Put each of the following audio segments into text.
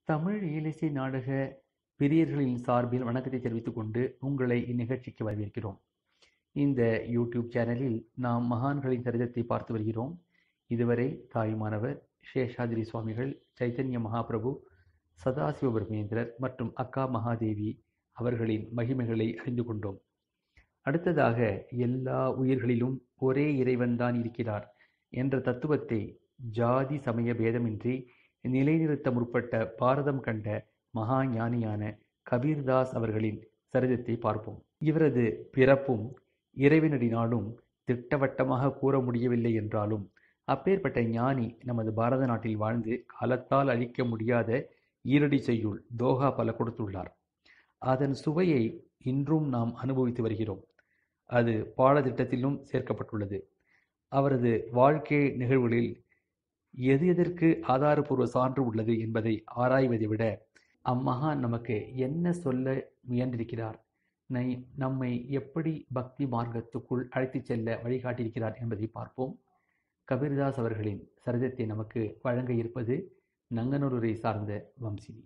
தமிழ் இயலிசை நாடக பிரியர்களின் சார்பில் வணக்கத்தை தெரிவித்துக் கொண்டு உங்களை இந்நிகழ்ச்சிக்கு வரவேற்கிறோம் இந்த யூடியூப் சேனலில் நாம் மகான்களின் சரிதத்தை பார்த்து வருகிறோம் இதுவரை தாயுமானவர் சேஷாதிரி சுவாமிகள் சைத்தன்ய மகாபிரபு சதாசிவ பிரமேந்திரர் மற்றும் அக்கா மகாதேவி அவர்களின் மகிமைகளை அறிந்து கொண்டோம் அடுத்ததாக எல்லா உயிர்களிலும் ஒரே இறைவன்தான் இருக்கிறார் என்ற தத்துவத்தை ஜாதி சமய பேதமின்றி நிலைநிறுத்த முற்பட்ட பாரதம் கண்ட மகா ஞானியான கபீர்தாஸ் அவர்களின் சரிதத்தை பார்ப்போம் இவரது பிறப்பும் இறைவனடினாலும் திட்டவட்டமாக கூற முடியவில்லை என்றாலும் அப்பேற்பட்ட ஞானி நமது பாரத நாட்டில் வாழ்ந்து காலத்தால் அழிக்க முடியாத ஈரடி செய்யுள் தோகா பல கொடுத்துள்ளார் அதன் சுவையை இன்றும் நாம் அனுபவித்து வருகிறோம் அது பாடத்திட்டத்திலும் சேர்க்கப்பட்டுள்ளது அவரது வாழ்க்கை நிகழ்வுகளில் எது எதற்கு ஆதாரபூர்வ சான்று உள்ளது என்பதை ஆராய்வதை விட அம்மகான் நமக்கு என்ன சொல்ல முயன்றிருக்கிறார் நை நம்மை எப்படி பக்தி மார்க்கத்துக்குள் அழைத்துச் செல்ல வழிகாட்டியிருக்கிறார் என்பதை பார்ப்போம் கபீர்தாஸ் அவர்களின் சரிதத்தை நமக்கு வழங்க இருப்பது நங்கனூரை சார்ந்த வம்சினி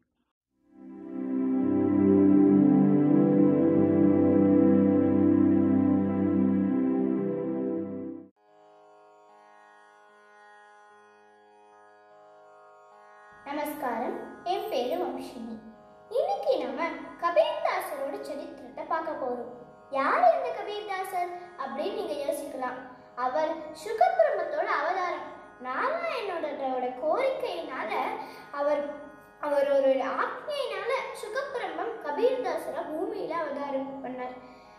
நமஸ்காரம் என் பேரு வம்சினி இன்னைக்கு நம்ம கபீர்தாசரோட சரித்திரத்தை பார்க்க போறோம் யார் இந்த கபீர்தாசர் அப்படின்னு நீங்க யோசிக்கலாம் அவர் சுகபிரமத்தோட அவதாரம் நாராயணோட கோரிக்கையினால அவர் அவர் ஒரு ஆக்ஞையினால சுகபிரம்மம் கபீர்தாசரை பூமியில அவதாரம் பண்ணார்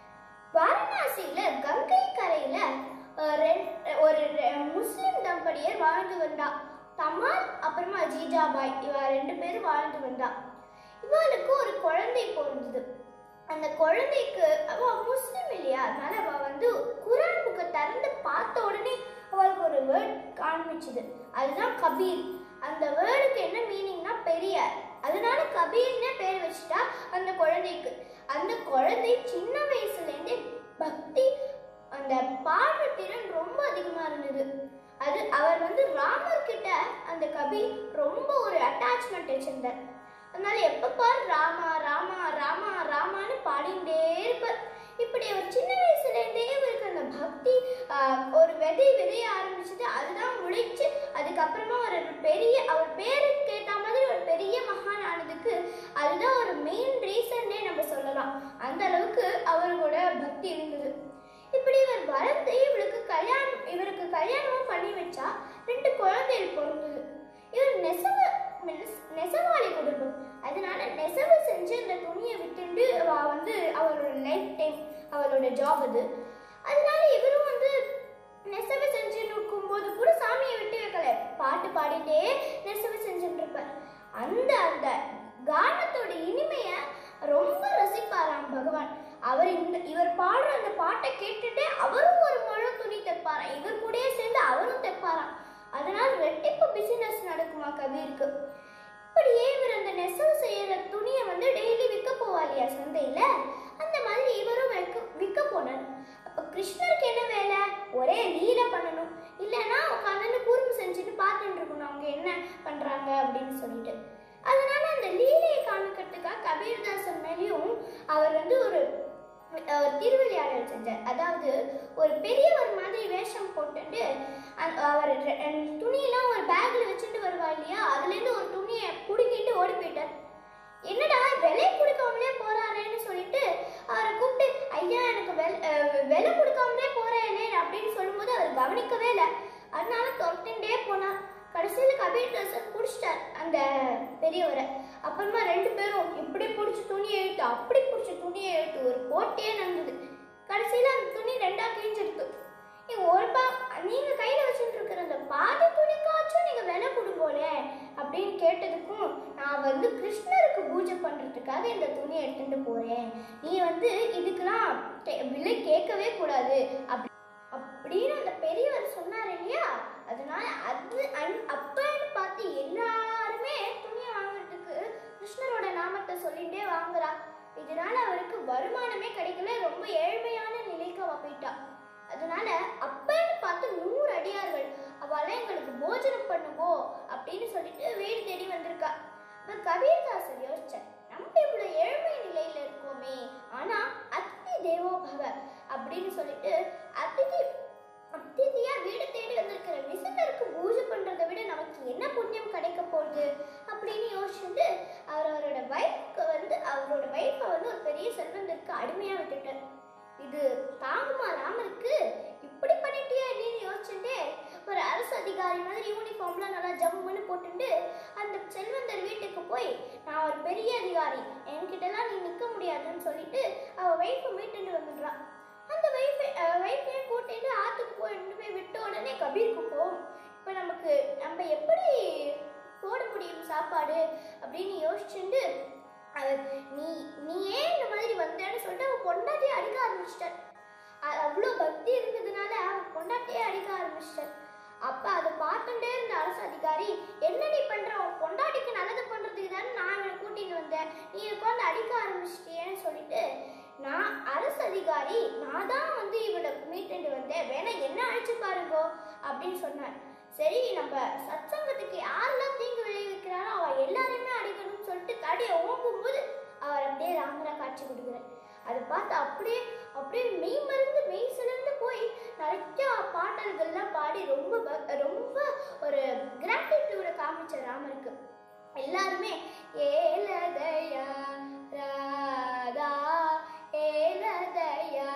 வாரணாசியில கங்கை கரையில அஹ், ரெண்- ஒரு ரெ- முஸ்லிம் தம்பதியர் வாழ்ந்து வந்தா தமால் அப்புறமா ஜீஜாபாய் இவ ரெண்டு பேரும் வாழ்ந்து வந்தா இவளுக்கு ஒரு குழந்தை பிறந்தது அந்த குழந்தைக்கு அவ முஸ்லிம் இல்லையா அதனால அவ வந்து குரான் புக்கை திறந்து பார்த்த உடனே அவளுக்கு ஒரு வேர்ட் காண்பிச்சுது அதுதான் கபீர் அந்த வேர்டுக்கு என்ன மீனிங்னா பெரியார் அதனால கபீர்னே பேர் வச்சுட்டா அந்த குழந்தைக்கு அந்த குழந்தை சின்ன வயசுல இருந்தே பக்தி அந்த பாடுற திறன் ரொம்ப அதிகமா இருந்தது அது அவர் வந்து ராமர் கிட்ட அந்த கபி ரொம்ப ஒரு அட்டாச்மெண்ட் வச்சிருந்தார் அதனால எப்ப பாரு ராமா ராமா ராமா ராமான்னு பாடிண்டே இருப்பார் இப்படி அவர் சின்ன வயசுல இருந்தே இவருக்கு அந்த பக்தி ஆஹ், ஒரு விதை விதைய ஆரம்பிச்சது அதுதான் முளைச்சு அதுக்கப்புறமா ஒரு பெரிய அவர் பேருக்கு ஏத்த மாதிரி ஒரு பெரிய மகான் ஆனதுக்கு அதுதான் ஒரு மெயின் ரீசன்னே நம்ம சொல்லலாம் அந்த அளவுக்கு அவரோட பக்தி இருந்தது இப்படி இவர் வளர்ந்து இவளுக்கு கல்யாணம் இவருக்கு கல்யாணமும் பண்ணி வச்சா ரெண்டு குழந்தைகள் பிறந்தது இவர் நெசவு நெஸ்- நெசவாளி குடும்பம் அதனால நெசவு செஞ்சு அந்த துணியை விட்டுண்டு அவ வந்து அவளோட லைஃப் டைம் அவளோட ஜாப் அது அதனால இவரும் வந்து நெசவு செஞ்சு போது கூட சாமியை விட்டு வைக்கல பாட்டு பாடிட்டே நெசவு செஞ்சுட்டு இருப்பார் அந்த அந்த கானத்தோட இனிமைய ரொம்ப ரசிப்பாராம் பகவான் அவர் இந்த இவர் பாடுற அந்த பாட்டை கேட்டுட்டே அவரும் ஒரு முழு துணி தைப்பாராம் இவர் கூடயே சேர்ந்து அவரும் தைப்பாராம் அதனால் ரெட்டிப்பு பிசினஸ் நடக்குமா கபீருக்கு இப்படியே இவர் அந்த நெசவு செய்யற துணியை வந்து டெய்லி விற்க போவாரியா சந்தையில அந்த மாதிரி இவரும் விற்க விற்க போனார் அப்ப கிருஷ்ணருக்கு என்ன வேலை ஒரே லீல பண்ணணும் இல்லைன்னா உட்காந்து குறும்பு செஞ்சுட்டு பார்த்துட்டு இருக்கணும் அவங்க என்ன பண்றாங்க அப்படின்னு சொல்லிட்டு அதனால அந்த லீலையை காமிக்கிறதுக்காக கபீர்தாசன் மேலேயும் அவர் வந்து ஒரு அஹ், திருவிளையாடல் செஞ்சார் அதாவது ஒரு பெரியவர் மாதிரி வேஷம் போட்டுட்டு அந்த- அவர் ரெ- ரெண்டு துணியெல்லாம் ஒரு பேக்ல வச்சுட்டு வருவா இல்லையா அதுல இருந்து ஒரு துணியை புடுங்கிட்டு ஓடி போயிட்டார் என்னடா விலை கொடுக்காமலே போறாரேன்னு சொல்லிட்டு அவரை கூப்பிட்டு ஐயா எனக்கு வெல் அஹ், விலை கொடுக்காமலே போறேனே அப்படின்னு சொல்லும்போது அவர் கவனிக்கவே இல்லை அதனால துரத்துட்டே போனார் கடைசியில கபீர் தாசர் பிடிச்சிட்டார் அந்த பெரியவரை அப்புறமா ரெண்டு பேரும் இப்படி பிடிச்சி துணியை இழுத்து அப்படி பிடிச்சி துணியை இழுத்து ஒரு போட்டியே நடந்தது கடைசியில அந்த துணி ரெண்டா கிழிஞ்சிருக்கு நீங்க ஒரு பா நீங்க கையில வச்சுட்டு இருக்கிற அந்த பாதி துணிக்காச்சும் நீங்க விலை கொடுங்கோலே அப்படின்னு கேட்டதுக்கும் நான் வந்து கிருஷ்ணருக்கு பூஜை பண்றதுக்காக இந்த துணியை எடுத்துட்டு போறேன் நீ வந்து இதுக்கெல்லாம் கே- விலை கேட்கவே கூடாது அப்படி அப்படின்னு அந்த பெரியவர் சொன்னார் இல்லையா அதனால அது அன் அப்பன்னு பார்த்து எல்லாருமே துணியை வாங்குறதுக்கு கிருஷ்ணரோட நாமத்தை சொல்லிட்டே வாங்குறா இதனால அவருக்கு வருமானமே கிடைக்கல ரொம்ப ஏழ்மையான நிலைக்கு அவ போயிட்டா அதனால அப்பன்னு பார்த்து நூறு அடியார்கள் அவளை எங்களுக்கு போஜனம் பண்ணுங்கோ அப்படின்னு சொல்லிட்டு வீடு தேடி வந்திருக்கா இப்ப கபீர் மகிமையா விட்டுட்டார் இது தாங்குமா ராமருக்கு இப்படி பண்ணிட்டியா நீ யோசிச்சுட்டே ஒரு அரசு அதிகாரி மாதிரி யூனிஃபார்ம்லாம் நல்லா ஜம்முன்னு போட்டுட்டு அந்த செல்வந்தர் வீட்டுக்கு போய் நான் ஒரு பெரிய அதிகாரி என்கிட்டலாம் நீ நிற்க முடியாதுன்னு சொல்லிட்டு அவ வைஃபை மீட்டுட்டு வந்துடுறான் அந்த வைஃபை வைஃபையை கூட்டிட்டு ஆற்றுக்கு போயிட்டு போய் விட்ட உடனே கபீருக்கு போகும் இப்போ நமக்கு நம்ம எப்படி போட முடியும் சாப்பாடு அப்படின்னு யோசிச்சுட்டு அவர் நீ நீ ஏன் இந்த மாதிரி வந்தேன்னு சொல்லிட்டு அவன் பொண்டாட்டியே அடிக்க ஆரம்பிச்சிட்டார் அவ்வளோ பக்தி இருந்ததுனால அவன் பொண்டாட்டியே அடிக்க ஆரம்பிச்சிட்டார் அப்ப அதை பார்த்துட்டே இருந்த அரசு அதிகாரி என்ன நீ பண்ற உன் பொண்டாட்டிக்கு நல்லது பண்றதுக்கு தானே நான் இவனை கூட்டிட்டு வந்தேன் நீ உட்காந்து அடிக்க ஆரம்பிச்சிட்டியேன்னு சொல்லிட்டு நான் அரசு அதிகாரி நான் தான் வந்து இவனை மீட்டுட்டு வந்தேன் வேணா என்ன அழிச்சு பாருங்கோ அப்படின்னு சொன்னார் சரி நம்ம சத்சங்கத்துக்கு யாரெல்லாம் தீங்கு விளைவிக்கிறாரோ அவ எல்லாரையுமே அடிக்கணும்னு சொல்லிட்டு தடியை ஓங்கும்போது அவர் அப்படியே ராமரா காட்சி கொடுக்குறார் அதை பார்த்து அப்படியே அப்படியே மெய் மருந்து மெய் சிறந்து போய் நிறைய பாடல்கள்லாம் பாடி ரொம்ப ப- ரொம்ப ஒரு கிராட்டிடியூட காமிச்ச ராமருக்கு எல்லாருமே ஏலதயா ராதா ஏலதயா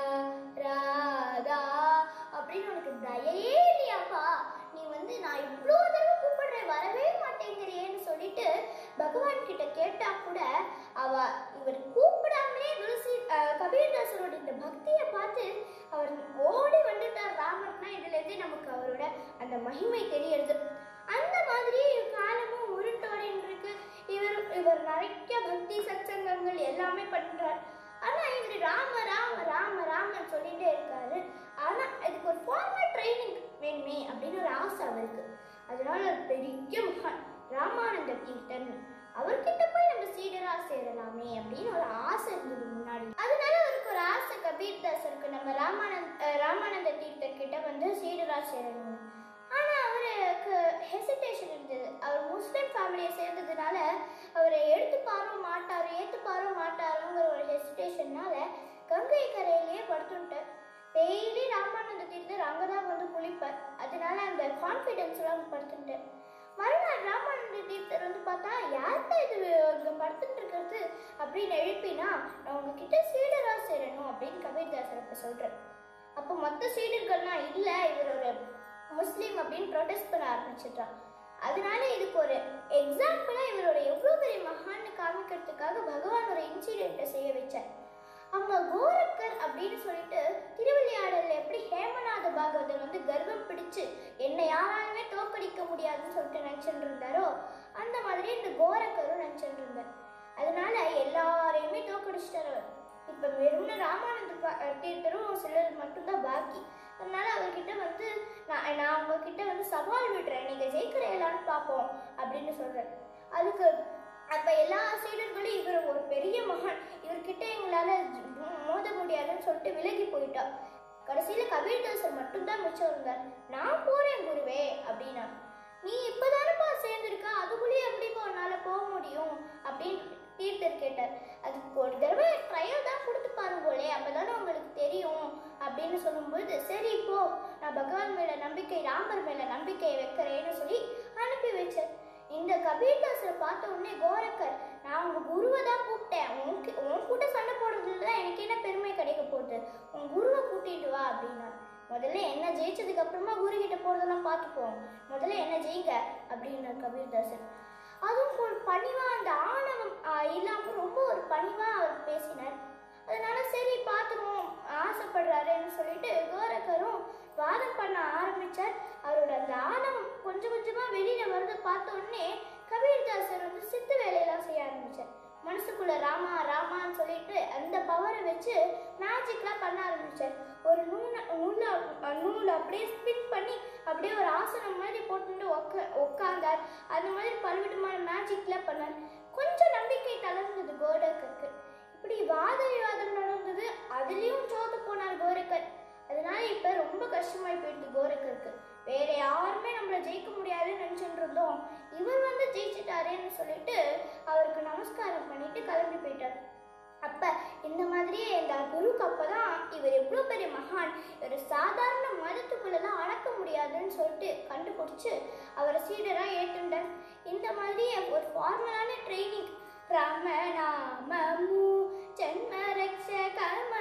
ராதா அப்படின்னு உனக்கு தயையே இல்லையாப்பா நீ வந்து நான் இவ்வளோ தடவை கூப்பிடுறேன் வரவே மாட்டேங்கிறியேன்னு சொல்லிட்டு பகவான் கிட்ட கேட்டா கூட அவ இவர் கூப்பிடாமலே துளசி அஹ், கபீர்தாசரோட இந்த பக்தியை பார்த்து அவர் ஓடி வந்துட்டார் ராமர்னா இதுல இருந்து நமக்கு அவரோட அந்த மகிமை தெரியறது அந்த மாதிரி காலமும் உருட்டோடின்னு இருக்கு இவர் இவர் நிறைய பக்தி சத்சங்கங்கள் எல்லாமே பண்றார் ஆனா இவர் ராம ராம ராம ராமன் சொல்லிட்டே இருக்காரு ஆனா இதுக்கு ஒரு ஃபார்மல் ட்ரைனிங் வேணுமே அப்படின்னு ஒரு ஆசை அவருக்கு அதனால ஒரு பெரிய மகான் ராமானந்த தீர்த்தன் அவர்கிட்ட போய் நம்ம சீடரா சேரலாமே அப்படின்னு ஒரு ஆசை இருந்தது முன்னாடி அதனால அவருக்கு ஒரு ஆசை கபீர்தாசருக்கு நம்ம ராமானந்த் அஹ் ராமானந்த தீர்த்தர் கிட்ட வந்து சீடரா சேரணும் ஆனா அவருக்கு ஹெசிடேஷன் இருந்தது அவர் முஸ்லிம் ஃபேமிலியை சேர்ந்ததுனால அவரை எடுத்துப்பாரோ மாட்டாரோ ஏத்துப்பாரோ மாட்டாரோங்கிற ஒரு ஹெசிடேஷன்னால கங்கை கரையிலேயே படுத்துட்டார் டெய்லி ராமானந்த தீர்த்தர் அங்கதான் வந்து குளிப்பார் அதனால அந்த கான்ஃபிடென்ஸ் எல்லாம் படுத்துட்டார் மறுநாள் ராமானந்த தீர்த்தர் வந்து பார்த்தா யார்கிட்ட இது இங்க படுத்துட்டு இருக்கிறது அப்படின்னு எழுப்பினா நான் உங்ககிட்ட சீடரா சேரணும் அப்படின்னு கபீர்தாசர் அப்ப சொல்றார் அப்போ மற்ற சீடர்கள்லாம் இல்ல இவர் ஒரு முஸ்லீம் அப்படின்னு ப்ரொடெஸ்ட் பண்ண ஆரம்பிச்சிட்டான் அதனால இதுக்கு ஒரு எக்ஸாம்பிளா இவரோட எவ்வளவு பெரிய மகான்னு காமிக்கிறதுக்காக பகவான் ஒரு இன்சிடென்ட்டை செய்ய வச்சார் அவங்க கோரக்கர் அப்படின்னு சொல்லிட்டு திருவிளையாடல்ல எப்படி ஹேமநாத பாகவதர் வந்து கர்வம் பிடிச்சு என்னை யாராலுமே தோக்கடிக்க முடியாதுன்னு சொல்லிட்டு நினைச்சிட்டு இருந்தாரோ அந்த மாதிரி இந்த கோரக்கரும் நினைச்சிட்டு இருந்தார் அதனால எல்லாரையுமே தோக்கடிச்சிட்டார் அவர் இப்ப வெறும்னு ராமானந்த பா- தீர்த்தரும் சிலர் மட்டும்தான் பாக்கி அதனால அவர்கிட்ட வந்து நான் நான் உங்ககிட்ட வந்து சவால் விடுறேன் நீங்க ஜெயிக்கிறீங்களான்னு பார்ப்போம் அப்படின்னு சொல்றேன் அதுக்கு அப்ப எல்லா சீடர்களும் இவர் ஒரு பெரிய மகான் இவர்கிட்ட எங்களால ஜ- மோத முடியாதுன்னு சொல்லிட்டு விலகி போயிட்டா கடைசியில கபீர்தாசர் மட்டும்தான் மிச்சம் இருந்தார் நான் போறேன் குருவே அப்படின்னா நீ இப்பதானப்பா சேர்ந்திருக்க அதுக்குள்ளேயே எப்படிப்பா உன்னால போக முடியும் அப்படின்னு தீர்த்தர் கேட்டார் அதுக்கு ஒரு தடவை ட்ரையல் தான் கொடுத்து பாருங்களே அப்பதானே உங்களுக்கு தெரியும் அப்படின்னு சொல்லும்போது சரி போ நான் பகவான் மேல நம்பிக்கை ராமர் மேல நம்பிக்கை வைக்கிறேன்னு சொல்லி அனுப்பி வச்சார் இந்த கபீர்தாசரை பார்த்த உடனே கோரக்கர் நான் உங்க குருவை தான் கூப்பிட்டேன் உன் உன் கூட சண்டை போடுறதுல தான் எனக்கு என்ன பெருமை கிடைக்க போகுது உன் குருவை கூட்டிட்டு வா அப்படின்னா முதல்ல என்ன ஜெயிச்சதுக்கு அப்புறமா குரு கிட்ட போறதெல்லாம் பார்த்துப்போம் முதல்ல என்ன ஜெயிங்க அப்படின்னார் கபீர்தாசர் அதுவும் ஒரு பணிவா அந்த ஆணவம் ஆஹ், இல்லாம ரொம்ப ஒரு பணிவா அவர் பேசினார் அதனால சரி பார்த்துருவோம் ஆசைப்படுறாருன்னு சொல்லிட்டு கோரக்கரும் வாதம் பண்ண ஆரம்பிச்சார் அவரோட அந்த ஆணவம் கொஞ்சம் கொஞ்சமா வெளியில வரத பார்த்த உடனே கபீர்தாசர் வந்து சித்து வேலையெல்லாம் செய்ய ஆரம்பிச்சார் மனசுக்குள்ள ராமா ராமான்னு சொல்லிட்டு அந்த பவரை வச்சு மேஜிக்லாம் பண்ண ஆரம்பிச்சார் ஒரு நூலை நூலை நூலை அப்படியே ஸ்பின் பண்ணி அப்படியே ஒரு ஆசனம் மாதிரி போட்டுட்டு உக்க உட்காந்தார் அந்த மாதிரி பலவிதமான மேஜிக்லாம் பண்ணார் கொஞ்சம் நம்பிக்கை தளர்ந்தது கோரக்கருக்கு இப்படி வாத விவாதம் நடந்தது அதுலயும் தோத்து போனார் கோரக்கர் அதனால இப்ப ரொம்ப கஷ்டமாய் போயிடுது கோரக்கருக்கு வேற யாருமே நம்மள ஜெயிக்க முடியாதுன்னு நினைச்சிட்டு இருந்தோம் இவர் வந்து ஜெயிச்சிட்டாரேன்னு சொல்லிட்டு அவருக்கு நமஸ்காரம் பண்ணிட்டு கிளம்பி போயிட்டார் அப்ப இந்த மாதிரியே இந்த குருக்கு அப்பதான் இவர் எவ்வளவு பெரிய மகான் ஒரு சாதாரண மதத்துக்குள்ளதான் அடக்க முடியாதுன்னு சொல்லிட்டு கண்டுபிடிச்சு அவரை சீடரா ஏத்துண்டார் இந்த மாதிரியே ஒரு ஃபார்மலான ட்ரைனிங் ராம நாமமு ஜன்ம ரக்ஷ கர்ம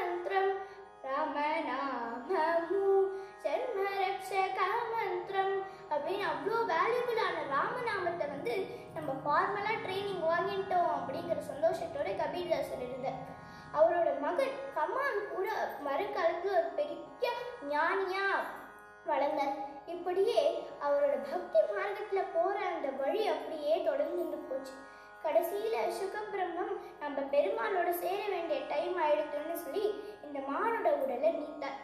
ரக்ஷ கமந்திரம் அப்படின்னு அவ்வளோ வேல்யூபிளான ராமநாமத்தை வந்து நம்ம ஃபார்மலாக ட்ரைனிங் வாங்கிட்டோம் அப்படிங்கிற சந்தோஷத்தோட கபீர்தாசர் இருந்தார் அவரோட மகன் கமால் கூட மறுகாலத்தில் ஒரு பெரிய ஞானியா வளர்ந்தார் இப்படியே அவரோட பக்தி மார்க்கத்துல போற அந்த வழி அப்படியே தொடர்ந்து போச்சு கடைசியில சுகபிரம்மம் நம்ம பெருமாளோட சேர வேண்டிய டைம் ஆயிடுத்துன்னு சொல்லி இந்த மானோட உடலை நீத்தார்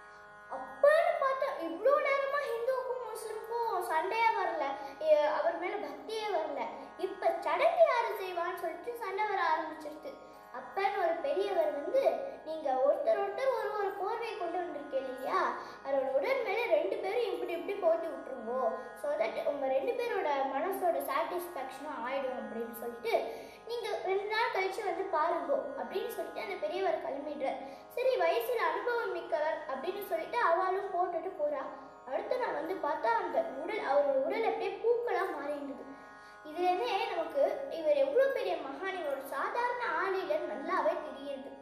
அப்பன்னு பார்த்தா இவ்வளோ நேரமா ஹிந்துவுக்கும் முஸ்லிமுக்கும் சண்டையே வரல எ- அவர் மேல பக்தியே வரல இப்ப சடங்கு யாரு செய்வான்னு சொல்லிட்டு சண்டை வர ஆரம்பிச்சிருச்சு அப்பன்னு ஒரு பெரியவர் வந்து நீங்க ஒருத்தர் ஒருத்தர் ஒரு ஒரு போர்வை கொண்டு வந்திருக்கீங்க இல்லையா அதோட உடல் மேல ரெண்டு பேரும் இப்படி இப்படி போட்டு விட்டுருங்கோ ஸோ தட் உங்க ரெண்டு பேரோட மனசோட சாட்டிஸ்ஃபேக்ஷனும் ஆயிடும் அப்படின்னு சொல்லிட்டு நீங்க ரெண்டு நாள் கழிச்சு வந்து பாருங்கோ அப்படின்னு சொல்லிட்டு அந்த பெரியவர் கிளம்பிடுறார் சரி வயசுல அனுபவம் மிக்கவர் அப்படின்னு சொல்லிட்டு அவளும் போட்டுட்டு போறா அடுத்த நாள் வந்து பார்த்தா அந்த உடல் அவரோட உடல் அப்படியே பூக்களா மாறிடுது இதுலேருந்தே நமக்கு இவர் எவ்வளோ பெரிய மகான் இவரோட சாதாரண ஆளிலன்னு நல்லாவே தெரியுது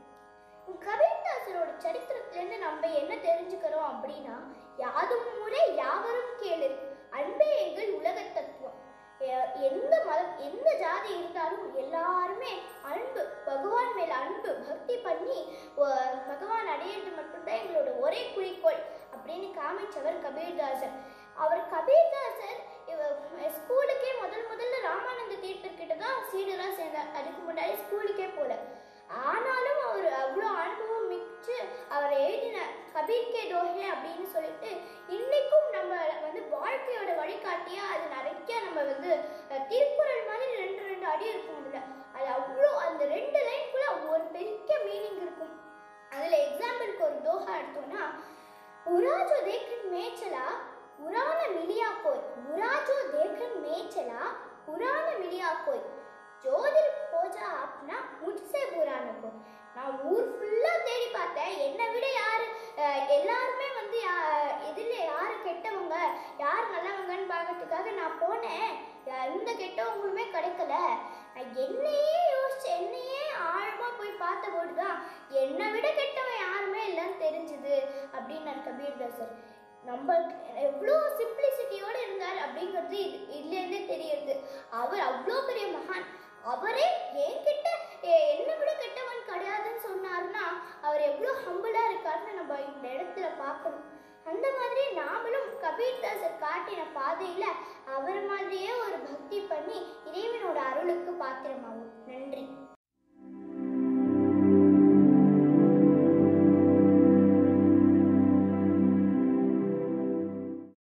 கபீர்தாசரோட சரித்திரத்திலேருந்து நம்ம என்ன தெரிஞ்சுக்கிறோம் அப்படின்னா யாதும் முறை யாவரும் கேளு அன்பே எங்கள் உலக தத்துவம் எ- எந்த மதம் எந்த ஜாதி இருந்தாலும் எல்லாருமே அன்பு பகவான் மேல அன்பு பக்தி பண்ணி ஒ- பகவான் அடையிறது மட்டும்தான் எங்களோட ஒரே குறிக்கோள் அப்படின்னு காமிச்சவர் கபீர்தாசர் அவர் கபீர்தாசர் இவ- ஸ்கூலுக்கே முதல் முதல்ல ராமானந்த தீர்த்தர்கிட்ட தான் சீடராக சேர்ந்தார் அதுக்கு முன்னாடி ஸ்கூலுக்கே போல ஆனாலும் அவர் அவ்வளோ அனுபவம் மிச்சு அவர் எழுதின கபீர் கே தோஹே அப்படின்னு சொல்லிட்டு இன்னைக்கும் நம்ம வந்து வாழ்க்கையோட வழிகாட்டியா அது நிறைய நம்ம வந்து அஹ், திருக்குறள் மாதிரி ரெண்டு ரெண்டு அடி இருக்கும் அதுல அது அவ்வளோ அந்த ரெண்டு லைனுக்குள்ள ஒரு பெரிய மீனிங் இருக்கும் அதுல எக்ஸாம்பிளுக்கு ஒரு தோஹா எடுத்தோம்னா உராஜோ தேக்கன் மேய்ச்சலா புராண மிலியா கோய் உராஜோ தேக்கன் மேய்ச்சலா புராண மிலியா கோய் ஜோதிர் போஜா ஆப்னா முட்சே புராண கோய் நான் ஊர் ஃபுல்லா தேடி பார்த்தேன் என்னை விட யாரு அஹ், எல்லாருமே வந்து யா- எதிரில யாரு கெட்டவங்க யார் நல்லவங்கன்னு பார்க்கறதுக்காக நான் போனேன் யா- எந்த கெட்டவங்களுமே கிடைக்கல நான் என்னையே யோசிச்சு என்னையே ஆழமா போய் பார்த்தபோது தான் என்னை விட கெட்டவன் யாருமே இல்லைன்னு தெரிஞ்சுது அப்படின்னார் கபீர்தாசர் நம்ம எவ்வளோ சிம்பிளிசிட்டியோட இருந்தார் அப்படிங்கிறது இது இதுலேருந்தே தெரியுது அவர் அவ்வளோ பெரிய மகான் அவரே என்கிட்ட எ- என்னை விட கெட்டவன் கிடையாதுன்னு சொன்னாருன்னா அவர் எவ்வளோ ஹம்பிளாக இருக்காருன்னு நம்ம இந்த இடத்துல பார்க்கணும் அந்த மாதிரி நாமளும் கபீர்தாசர் காட்டின பாதையில் அவர் மாதிரியே ஒரு பக்தி பண்ணி இறைவனோட அருளுக்கு பாத்திரமாகும்